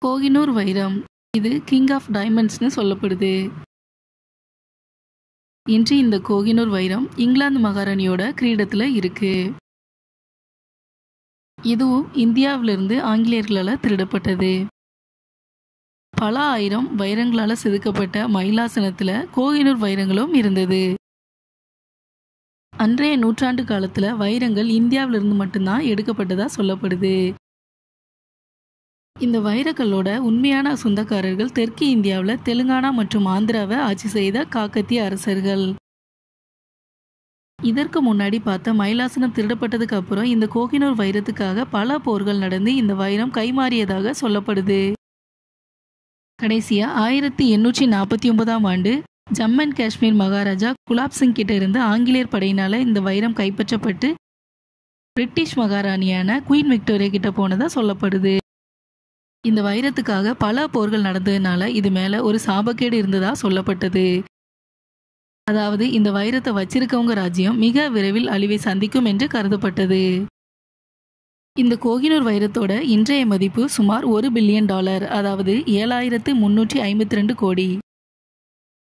கோகினூர் வைரம் இது king of டைமண்ட்ஸ்னு சொல்லப்படுது இன்று இந்த கோகினூர் வைரம் இங்கிலாந்து மகாராணியோட கிரீடத்தில் இருக்கு இதுவும் இந்தியாவிலிருந்து ஆங்கிலேயர்களால் திருடப்பட்டது பல ஆயிரம் வைரங்களால் செதுக்கப்பட்ட மயிலாசனத்தில் கோகினூர் வைரங்களும் இருந்தது அன்றைய நூற்றாண்டு காலத்தில் வைரங்கள் இந்தியாவிலிருந்து மட்டும்தான் எடுக்கப்பட்டதா சொல்லப்படுது இந்த வைரக்கல்லோட உண்மையான சொந்தக்காரர்கள் தெற்கு இந்தியாவில் தெலுங்கானா மற்றும் ஆந்திராவை ஆட்சி செய்த காக்கத்திய அரசர்கள் இதற்கு முன்னாடி பார்த்த மயிலாசனம் திருடப்பட்டதுக்கு அப்புறம் இந்த கோகினூர் வைரத்துக்காக பல போர்கள் நடந்து இந்த வைரம் கைமாறியதாக சொல்லப்படுது கடைசியா ஆயிரத்தி எண்ணூற்றி நாற்பத்தி ஒன்பதாம் ஆண்டு ஜம்மு அண்ட் காஷ்மீர் மகாராஜா குலாப் சிங் கிட்ட இருந்து ஆங்கிலேயர் படையினால இந்த வைரம் கைப்பற்றப்பட்டு பிரிட்டிஷ் மகாராணியான குயின் விக்டோரியா கிட்ட போனதா சொல்லப்படுது இந்த வைரத்துக்காக பல போர்கள் நடந்ததுனால இது மேல ஒரு சாபக்கேடு இருந்ததா சொல்லப்பட்டது அதாவது இந்த வைரத்தை வச்சிருக்கவங்க ராஜ்யம் மிக விரைவில் அழிவை சந்திக்கும் என்று கருதப்பட்டது இந்த கோகினூர் வைரத்தோட இன்றைய மதிப்பு சுமார் ஒரு பில்லியன் டாலர் அதாவது ஏழாயிரத்து முன்னூற்றி ஐம்பத்தி ரெண்டு கோடி